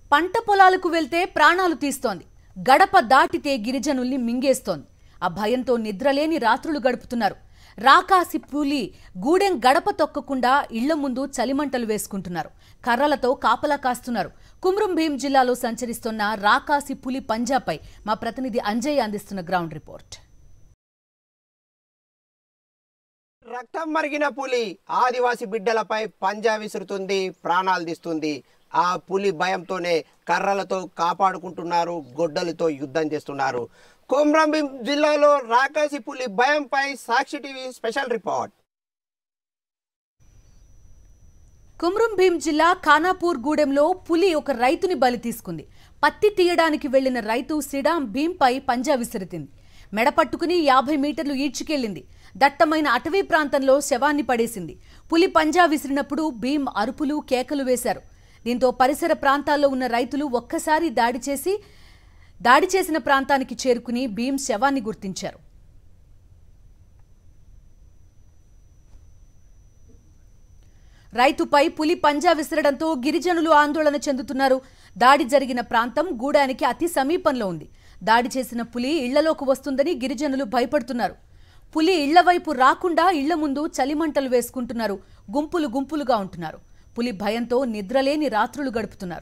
పంట పొలాలకు వెళ్తే ప్రాణాలు తీస్తోంది గడప దాటితే గిరిజనుల్ని మింగేస్తోంది ఆ భయంతో నిద్రలేని రాత్రులు గడుపుతున్నారు రాకాసి పులి గూడెం గడప తొక్కకుండా ఇళ్ల ముందు చలిమంటలు వేసుకుంటున్నారు కర్రలతో కాపలా కాస్తున్నారు కుమ్రం భీం జిల్లాలో సంచరిస్తున్న రాకాసి పులి పంజాపై మా ప్రతినిధి అంజయ్ అందిస్తున్న గ్రౌండ్ రిపోర్ట్ రక్తం మరిగిన పులి ఆదివాసి బిడ్డలపై పంజా విసురుతుంది ప్రాణాలు తీస్తుంది ఆ పులి భయంతోనే కర్రలతో కాపాడుకుంటున్నారు గొడ్డలతో యుద్ధం చేస్తున్నారు కొమ్రంభీం జిల్లాలో రాకాసి పులి భయంపై Sakshi TV special report Kumram Bheem జిల్లా ఖానాపూర్ గూడెంలో పులి ఒక రైతుని బలి తీసుకుంది పత్తి తీయడానికి వెళ్లిన రైతు సిడాం భీంపై పంజా విసిరితింది మెడ పట్టుకుని యాభై మీటర్లు ఈడ్చుకెళ్లింది దట్టమైన అటవీ ప్రాంతంలో శవాన్ని పడేసింది పులి పంజా విసిరినప్పుడు భీం అరుపులు కేకలు వేశారు దీంతో పరిసర ప్రాంతాల్లో ఉన్న రైతులు ఒక్కసారి దాడి చేసి దాడి చేసిన ప్రాంతానికి చేరుకుని భీం శవాన్ని గుర్తించారు రైతుపై పులి పంజా విసరడంతో గిరిజనులు ఆందోళన చెందుతున్నారు దాడి జరిగిన ప్రాంతం గూడానికి అతి సమీపంలో ఉంది దాడి చేసిన పులి ఇళ్లలోకి వస్తుందని గిరిజనులు భయపడుతున్నారు పులి ఇళ్ల వైపు రాకుండా ఇళ్ల ముందు చలిమంటలు వేసుకుంటున్నారు గుంపులు గుంపులుగా ఉంటున్నారు పులి భయంతో నిద్రలేని రాత్రులు గడుపుతున్నారు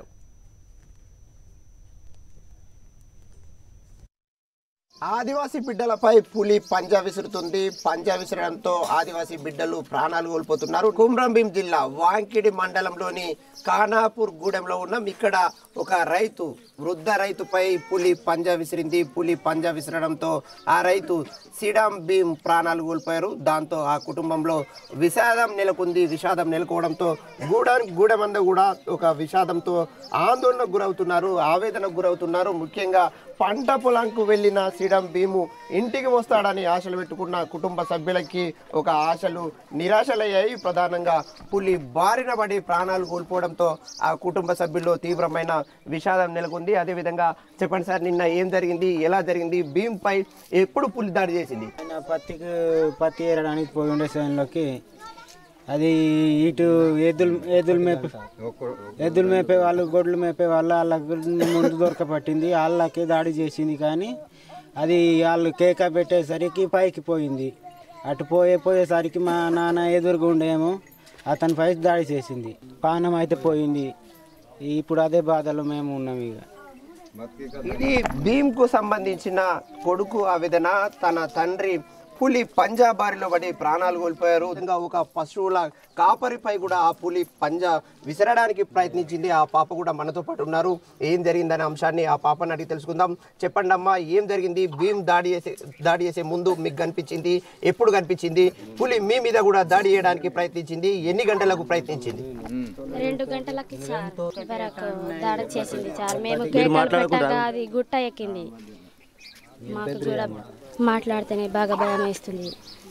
ఆదివాసి బిడ్డలపై పులి పంజా విసురుతుంది పంజా విసరడంతో ఆదివాసి బిడ్డలు ప్రాణాలు కోల్పోతున్నారు కుమ్రంభీం జిల్లా వాంకిడి మండలంలోని కానాపూర్ గూడెంలో ఉన్నాం ఇక్కడ ఒక రైతు వృద్ధ రైతుపై పులి పంజా విసిరింది పులి పంజా విసరడంతో ఆ రైతు సిడాం భీం ప్రాణాలు కోల్పోయారు దాంతో ఆ కుటుంబంలో విషాదం నెలకొంది విషాదం నెలకోవడంతో గూడానికి గూడెమంద కూడా ఒక విషాదంతో ఆందోళనకు గురవుతున్నారు ఆవేదనకు గురవుతున్నారు ముఖ్యంగా పంట పొలంకు వెళ్ళిన శ్రీరాం భీము ఇంటికి వస్తాడని ఆశలు పెట్టుకున్న కుటుంబ సభ్యులకి ఒక ఆశలు నిరాశలయ్యాయి ప్రధానంగా పులి బారిన పడి ప్రాణాలు కోల్పోవడంతో ఆ కుటుంబ సభ్యుల్లో తీవ్రమైన విషాదం నెలకొంది అదేవిధంగా చెప్పండి సార్ నిన్న ఏం జరిగింది ఎలా జరిగింది భీంపై ఎప్పుడు పులి దాడి చేసింది ఆయన పత్తికి పత్తి ఏరడానికి పోయి ఉండే సమయంలోకి అది ఇటు ఎద్దులు ఎద్దులు మేపే ఎద్దులు మేపే వాళ్ళు గొడ్లు మేపే వాళ్ళు వాళ్ళకి ముందు దొరకపట్టింది వాళ్ళకి దాడి చేసింది కానీ అది వాళ్ళు కేక పెట్టేసరికి పైకి పోయింది అటు పోయే పోయేసరికి మా నాన్న ఎదురుగా ఉండేమో అతని పై దాడి చేసింది పానం అయితే పోయింది ఇప్పుడు అదే బాధలో మేము ఉన్నాం ఇక ఇది భీమ్కు సంబంధించిన కొడుకు ఆవేదన తన తండ్రి పులి పంజా బారిలో పడి ప్రాణాలు కోల్పోయారు ఇంకా ఒక పశువుల కాపరిపై కూడా ఆ పులి పంజా విసరడానికి ప్రయత్నించింది ఆ పాప కూడా మనతో పాటు ఉన్నారు ఏం జరిగిందనే అంశాన్ని ఆ పాపని అడిగి తెలుసుకుందాం చెప్పండి అమ్మా ఏం జరిగింది భీమ్ దాడి చేసే దాడి చేసే ముందు మీకు కనిపించింది ఎప్పుడు కనిపించింది పులి మీ మీద కూడా దాడి చేయడానికి ప్రయత్నించింది ఎన్ని గంటలకు ప్రయత్నించింది రెండు గంటలకి సార్ వరకు దాడి చేసింది సార్ మేము కేకలు పెట్టాక అది గుట్ట ఎక్కింది మాకు కూడా మాట్లాడితేనే బాగా భయం వేస్తుంది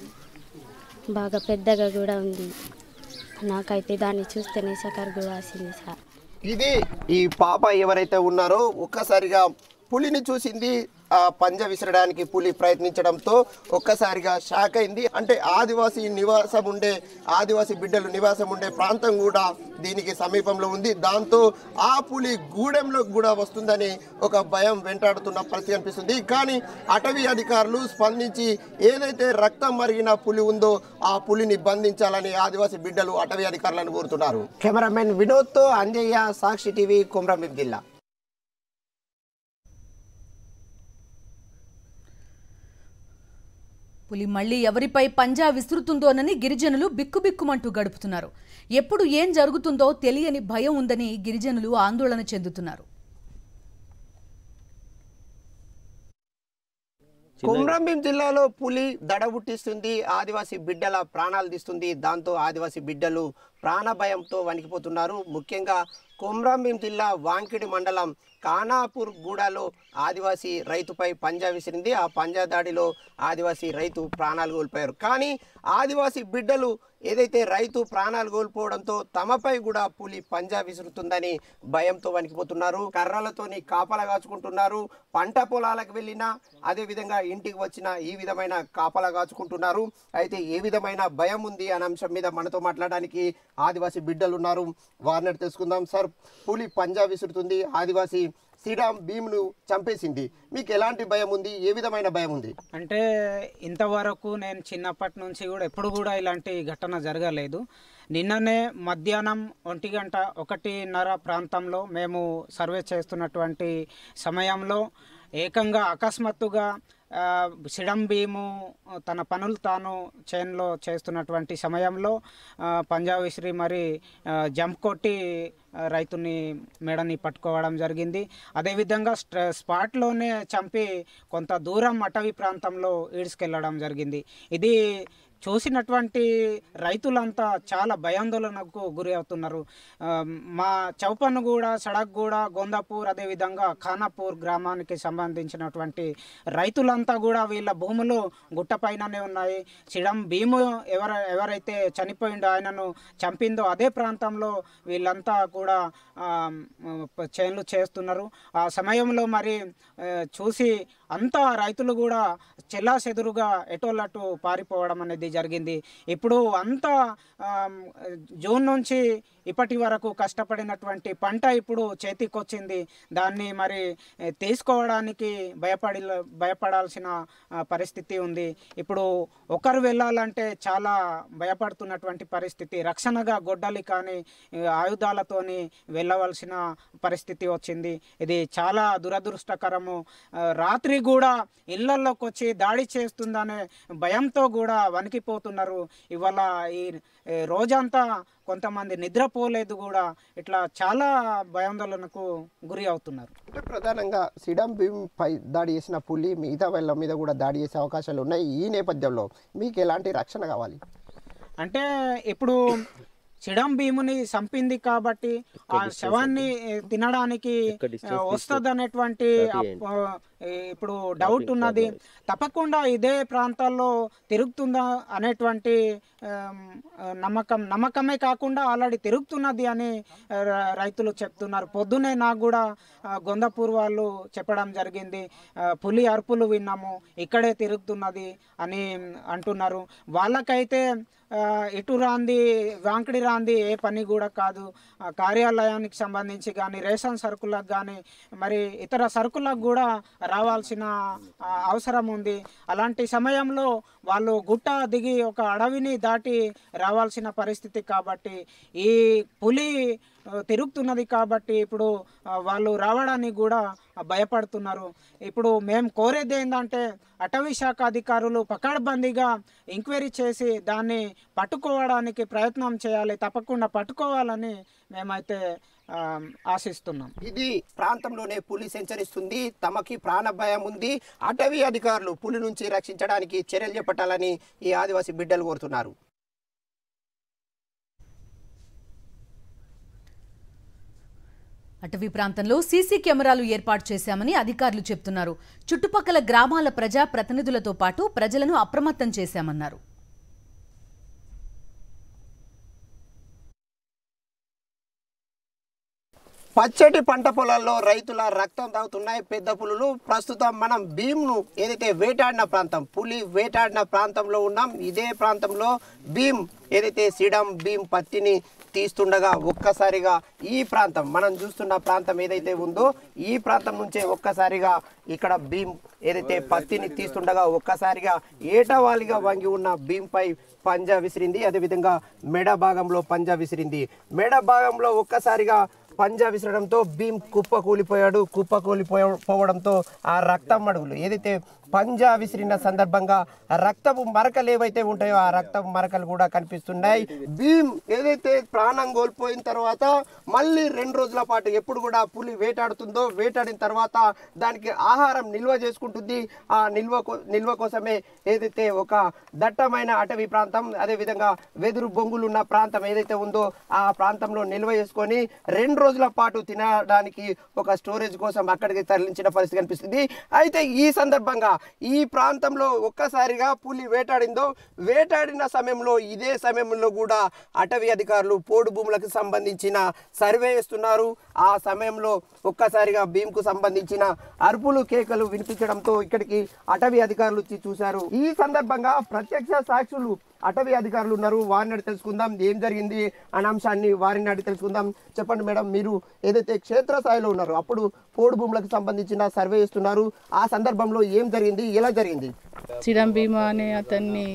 బాగా పెద్దగా కూడా ఉంది నాకైతే దాన్ని చూస్తేనే సకర్ కూడా వస్తుంది సార్ ఇది ఈ పాప ఎవరైతే ఉన్నారో ఒక్కసారిగా పులిని చూసింది ఆ పంజ విసరడానికి పులి ప్రయత్నించడంతో ఒక్కసారిగా షాక్ అయింది అంటే ఆదివాసీ నివాసం ఉండే ఆదివాసీ బిడ్డలు నివాసం ఉండే ప్రాంతం కూడా దీనికి సమీపంలో ఉంది దాంతో ఆ పులి గూడెంలో కూడా వస్తుందని ఒక భయం వెంటాడుతున్న పరిస్థితి అనిపిస్తుంది కానీ అటవీ అధికారులు స్పందించి ఏదైతే రక్తం మరిగిన పులి ఉందో ఆ పులిని బంధించాలని ఆదివాసీ బిడ్డలు అటవీ అధికారులను కోరుతున్నారు కెమెరామెన్ వినోద్తో అంజయ్య సాక్షి టీవీ కుమ్రంభీం జిల్లా పులి మళ్లీ ఎవరిపై పంజా విసురుతుందోనని గిరిజనులు బిక్కుబిక్కుమంటూ గడుపుతున్నారు ఎప్పుడు ఏం జరుగుతుందో తెలియని భయం ఉందని గిరిజనులు ఆందోళన చెందుతున్నారు కుమ్రంభీం జిల్లాలో పులి దడ పుట్టిస్తుంది ఆదివాసీ బిడ్డల ప్రాణాలు తీస్తుంది దాంతో ఆదివాసీ బిడ్డలు ప్రాణ భయంతో వణికిపోతున్నారు ముఖ్యంగా కుమ్రంభీం జిల్లా వాంకిడి మండలం కానాపూర్ గూడలో ఆదివాసీ రైతుపై పంజా విసిరింది ఆ పంజా దాడిలో ఆదివాసీ రైతు ప్రాణాలు కోల్పోయారు కానీ ఆదివాసీ బిడ్డలు ఏదైతే రైతు ప్రాణాలు కోల్పోవడంతో తమపై కూడా పులి పంజా విసురుతుందని భయంతో వణికిపోతున్నారు కర్రలతోని కాపలా కాచుకుంటున్నారు పంట పొలాలకు వెళ్ళినా అదే విధంగా ఇంటికి వచ్చిన ఈ విధమైన కాపలా కాచుకుంటున్నారు అయితే ఏ విధమైన భయం ఉంది అనే అంశం మీద మనతో మాట్లాడడానికి ఆదివాసీ బిడ్డలు ఉన్నారు వారిని తెలుసుకుందాం సార్ పులి పంజా విసురుతుంది ఆదివాసీ శ్రీరామ్ భీమ్ను చంపేసింది మీకు ఎలాంటి భయం ఉంది ఏ విధమైన భయం ఉంది అంటే ఇంతవరకు నేను చిన్నప్పటి నుంచి కూడా ఎప్పుడు కూడా ఇలాంటి ఘటన జరగలేదు నిన్ననే మధ్యాహ్నం ఒంటి గంట ఒకటిన్నర ప్రాంతంలో మేము సర్వే చేస్తున్నటువంటి సమయంలో ఏకంగా అకస్మాత్తుగా ఆ, సిడం భీము తన పనులు తాను చైన్లో చేస్తున్నటువంటి సమయంలో ఆ, పంజాబ్ విసిరి మరి ఆ, జంప్ కొట్టి ఆ, రైతుని మెడని పట్టుకోవడం జరిగింది అదేవిధంగా స్ట- స్పాట్లోనే చంపి కొంత దూరం అటవీ ప్రాంతంలో ఈడ్చుకెళ్ళడం జరిగింది ఇది చూసినటువంటి రైతులంతా చాలా భయాందోళనకు గురి అవుతున్నారు ఆ, మా చౌపన్గూడ సడక్గూడ గొందాపూర్ అదేవిధంగా ఖానాపూర్ గ్రామానికి సంబంధించినటువంటి రైతులంతా కూడా వీళ్ళ భూములు గుట్టపైననే ఉన్నాయి చిడం భీము ఎవర ఎవరైతే చనిపోయిండో ఆయనను చంపిందో అదే ప్రాంతంలో వీళ్ళంతా కూడా ఆ, ప- చేన్లు చేస్తున్నారు ఆ సమయంలో మరి ఆ, చూసి అంతా రైతులు కూడా చెల్లాచెదురుగా ఎటోలటు పారిపోవడం అనేది జరిగింది ఇప్పుడు అంతా ఆమ్, జూన్ నుంచి ఇప్పటి వరకు కష్టపడినటువంటి పంట ఇప్పుడు చేతికొచ్చింది దాన్ని మరి ఏ, తీసుకోవడానికి భయపడి భయపడాల్సిన ఆ, పరిస్థితి ఉంది ఇప్పుడు ఒకరు వెళ్ళాలంటే చాలా భయపడుతున్నటువంటి పరిస్థితి రక్షణగా గొడ్డలి కానీ ఏ, ఆయుధాలతోని వెళ్ళవలసిన పరిస్థితి వచ్చింది ఇది చాలా దురదృష్టకరము ఆ, రాత్రి కూడా ఇళ్లలోకి వచ్చి దాడి చేస్తుందనే భయంతో కూడా వణికిపోతున్నారు ఇవాళ ఈ ఏ, రోజంతా కొంతమంది నిద్రపోలేదు కూడా ఇట్లా చాలా భయాందోళనకు గురి అవుతున్నారు అంటే ప్రధానంగా సిడం భీమ్ పై దాడి చేసిన పులి మిగతా వాళ్ళ మీద కూడా దాడి చేసే అవకాశాలు ఉన్నాయి ఈ నేపథ్యంలో మీకు ఎలాంటి రక్షణ కావాలి అంటే ఇప్పుడు చిడం భీముని చంపింది కాబట్టి ఆ శవాన్ని ఏ, తినడానికి వస్తుంది అనేటువంటి ఇప్పుడు డౌట్ ఉన్నది తప్పకుండా ఇదే ప్రాంతాల్లో తిరుగుతుందా అనేటువంటి ఆమ్, నమ్మకం నమ్మకమే కాకుండా ఆల్రెడీ తిరుగుతున్నది అని ఆ, ర- రైతులు చెప్తున్నారు పొద్దునే నాకు కూడా ఆ, గొందపూర్ వాళ్ళు చెప్పడం జరిగింది ఆ, పులి అరుపులు విన్నాము ఇక్కడే తిరుగుతున్నది అని అంటున్నారు వాళ్ళకైతే ఆ, ఇటు రాంది వాంకిడి రాంది ఏ పని కూడా కాదు ఆ, కార్యాలయానికి సంబంధించి కానీ రేషన్ సరుకులకు కానీ మరి ఇతర సరుకులకు కూడా రావాల్సిన ఆ, అవసరం ఉంది అలాంటి సమయంలో వాళ్ళు గుట్ట దిగి ఒక అడవిని దాటి రావాల్సిన పరిస్థితి కాబట్టి ఈ పులి ఆ, తిరుగుతున్నది కాబట్టి ఇప్పుడు ఆ, వాళ్ళు రావడానికి కూడా భయపడుతున్నారు ఇప్పుడు మేము కోరేది ఏంటంటే అటవీ శాఖ అధికారులు పకడ్బందీగా ఎంక్వైరీ చేసి దాన్ని పట్టుకోవడానికి ప్రయత్నం చేయాలి తప్పకుండా పట్టుకోవాలని మేమైతే ఆ, ఆశిస్తున్నాం ఇది ప్రాంతంలోనే పులి సంచరిస్తుంది తమకి ప్రాణ భయం ఉంది అటవీ అధికారులు పులి నుంచి రక్షించడానికి చర్యలు చేపట్టాలని ఈ ఆదివాసీ బిడ్డలు కోరుతున్నారు అటవీ ప్రాంతంలో సీసీ కెమెరాలు ఏర్పాటు చేశామని అధికారులు చెప్తున్నారు చుట్టుపక్కల గ్రామాల ప్రజా ప్రతినిధులతో పాటు ప్రజలను అప్రమత్తం చేశామన్నారు పచ్చటి పంట పొలాల్లో రైతుల రక్తం తాగుతున్నాయి పెద్ద పులులు ప్రస్తుతం మనం భీమ్ను ఏదైతే వేటాడిన ప్రాంతం పులి వేటాడిన ప్రాంతంలో ఉన్నాం ఇదే ప్రాంతంలో భీమ్ ఏదైతే సిడం భీమ్ పత్తిని తీస్తుండగా ఒక్కసారిగా ఈ ప్రాంతం మనం చూస్తున్న ప్రాంతం ఏదైతే ఉందో ఈ ప్రాంతం నుంచే ఒక్కసారిగా ఇక్కడ భీమ్ ఏదైతే పత్తిని తీస్తుండగా ఒక్కసారిగా ఏటవాలిగా వంగి ఉన్న భీమ్ పై పంజా విసిరింది అదేవిధంగా మెడ భాగంలో పంజా విసిరింది మెడ భాగంలో ఒక్కసారిగా పంజా విసరడంతో భీమ్ కుప్ప కూలిపోయాడు కుప్ప కూలిపోవడంతో ఆ రక్తం మడుగులు ఏదైతే పంజా విసిరిన సందర్భంగా రక్తపు మరకలు ఏవైతే ఉంటాయో ఆ రక్తపు మరకలు కూడా కనిపిస్తున్నాయి భీమ్ ఏదైతే ప్రాణం కోల్పోయిన తర్వాత మళ్ళీ రెండు రోజుల పాటు ఎప్పుడు కూడా పులి వేటాడుతుందో వేటాడిన తర్వాత దానికి ఆహారం నిల్వ చేసుకుంటుంది ఆ నిల్వ కో- నిల్వ కోసమే ఏదైతే ఒక దట్టమైన అటవీ ప్రాంతం అదేవిధంగా వెదురు బొంగులు ఉన్న ప్రాంతం ఏదైతే ఉందో ఆ ప్రాంతంలో నిల్వ చేసుకొని రెండు రోజుల పాటు తినడానికి ఒక స్టోరేజ్ కోసం అక్కడికి తరలించిన పరిస్థితి కనిపిస్తుంది అయితే ఈ సందర్భంగా ఈ ప్రాంతంలో ఒక్కసారిగా పులి వేటాడిందో వేటాడిన సమయంలో ఇదే సమయంలో కూడా అటవీ అధికారులు పోడు భూములకు సంబంధించిన సర్వే చేస్తున్నారు ఆ సమయంలో ఒక్కసారిగా భీమ్కు సంబంధించిన అరుపులు కేకలు వినిపించడంతో ఇక్కడికి అటవీ అధికారులు వచ్చి చూశారు ఈ సందర్భంగా ప్రత్యక్ష సాక్షులు అటవీ అధికారులు ఉన్నారు వారిని అడిగి తెలుసుకుందాం ఏం జరిగింది అనే అంశాన్ని వారిని అడిగి తెలుసుకుందాం చెప్పండి మేడం మీరు ఏదైతే క్షేత్రస్థాయిలో ఉన్నారు అప్పుడు పోడు భూములకు సంబంధించిన సర్వే చేస్తున్నారు ఆ సందర్భంలో ఏం జరిగింది ఎలా జరిగింది చిడం భీమా అనే అతన్ని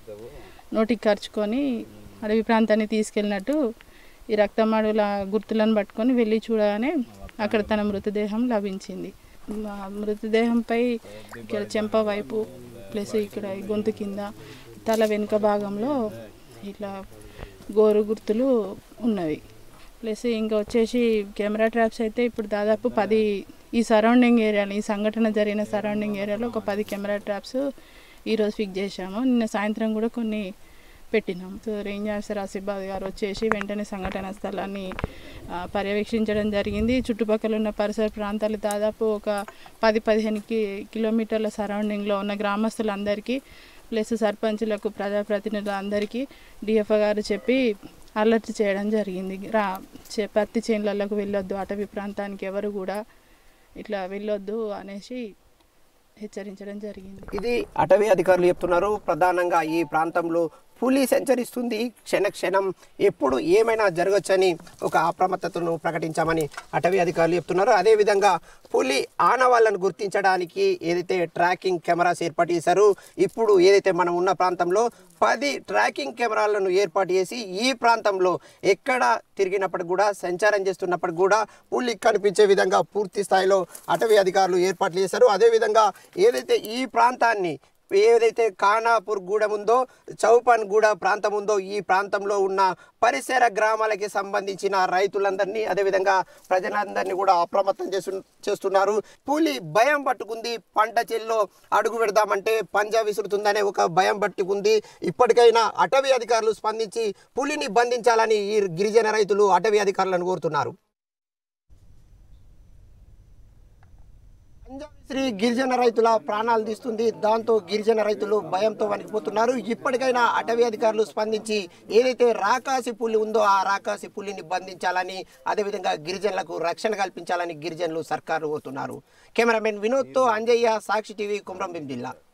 నోటికి ఖర్చుకొని అడవి ప్రాంతాన్ని తీసుకెళ్ళినట్టు ఈ రక్తమాడుల గుర్తులను పట్టుకొని వెళ్ళి చూడగానే అక్కడ తన మృతదేహం లభించింది ఆ మృతదేహంపై ఇక్కడ చెంప వైపు ప్లస్ ఇక్కడ ఈ గొంతు కింద తల వెనుక భాగంలో ఇట్లా గోరు గుర్తులు ఉన్నవి ప్లస్ ఇంకా వచ్చేసి కెమెరా ట్రాప్స్ అయితే ఇప్పుడు దాదాపు పది ఈ సరౌండింగ్ ఏరియాలో ఈ సంఘటన జరిగిన సరౌండింగ్ ఏరియాలో ఒక పది కెమెరా ట్రాప్స్ ఈరోజు ఫిక్స్ చేశాము నిన్న సాయంత్రం కూడా కొన్ని పెట్టినాం సో రేంజ్ ఆఫీసర్ ఆసిఫాబాద్ గారు వచ్చేసి వెంటనే సంఘటన స్థలాన్ని ఆ, పర్యవేక్షించడం జరిగింది చుట్టుపక్కల ఉన్న పరిసర ప్రాంతాలు దాదాపు ఒక పది పదిహేను కి కిలోమీటర్ల సరౌండింగ్లో ఉన్న గ్రామస్తులందరికీ ప్లస్ సర్పంచులకు ప్రజాప్రతినిధులందరికీ డిఎఫ్ఓ గారు చెప్పి అలర్ట్ చేయడం జరిగింది రా చే- పత్తి చేనులకు వెళ్ళొద్దు అటవీ ప్రాంతానికి ఎవరు కూడా ఇట్లా వెళ్ళొద్దు అనేసి హెచ్చరించడం జరిగింది ఇది అటవీ అధికారులు చెప్తున్నారు ప్రధానంగా ఈ ప్రాంతంలో పులి సంచరిస్తుంది క్షణ క్షణం ఎప్పుడు ఏమైనా జరగచ్చని ఒక అప్రమత్తతను ప్రకటించామని అటవీ అధికారులు చెప్తున్నారు అదేవిధంగా పులి ఆనవాళ్ళను గుర్తించడానికి ఏదైతే ట్రాకింగ్ కెమెరాస్ ఏర్పాటు చేశారు ఇప్పుడు ఏదైతే మనం ఉన్న ప్రాంతంలో పది ట్రాకింగ్ కెమెరాలను ఏర్పాటు చేసి ఈ ప్రాంతంలో ఎక్కడ తిరిగినప్పటికి కూడా సంచారం చేస్తున్నప్పటికి కూడా పులి కనిపించే విధంగా పూర్తి స్థాయిలో అటవీ అధికారులు ఏర్పాట్లు చేశారు అదేవిధంగా ఏదైతే ఈ ప్రాంతాన్ని ఏదైతే ఖానాపూర్ గూడెం ఉందో చౌపాన్ గూడ ప్రాంతం ఉందో ఈ ప్రాంతంలో ఉన్న పరిసర గ్రామాలకి సంబంధించిన రైతులందరినీ అదేవిధంగా ప్రజలందరినీ కూడా అప్రమత్తం చేస్తు చేస్తున్నారు పులి భయం పట్టుకుంది పంట చేల్లో అడుగు పెడదామంటే పంజా విసురుతుందనే ఒక భయం పట్టుకుంది ఇప్పటికైనా అటవీ అధికారులు స్పందించి పులిని బంధించాలని ఈ గిరిజన రైతులు అటవీ అధికారులను కోరుతున్నారు పంజాబ్ శ్రీ గిరిజన రైతుల ప్రాణాలు తీస్తుంది దాంతో గిరిజన రైతులు భయంతో వణికిపోతున్నారు ఇప్పటికైనా అటవీ అధికారులు స్పందించి ఏదైతే రాకాసి పులి ఉందో ఆ రాకాసి పులిని బంధించాలని అదేవిధంగా గిరిజనులకు రక్షణ కల్పించాలని గిరిజనులు సర్కారు కోరుతున్నారు కెమెరామెన్ వినోద్తో అంజయ్య సాక్షి టీవీ కుమ్రంభీం జిల్లా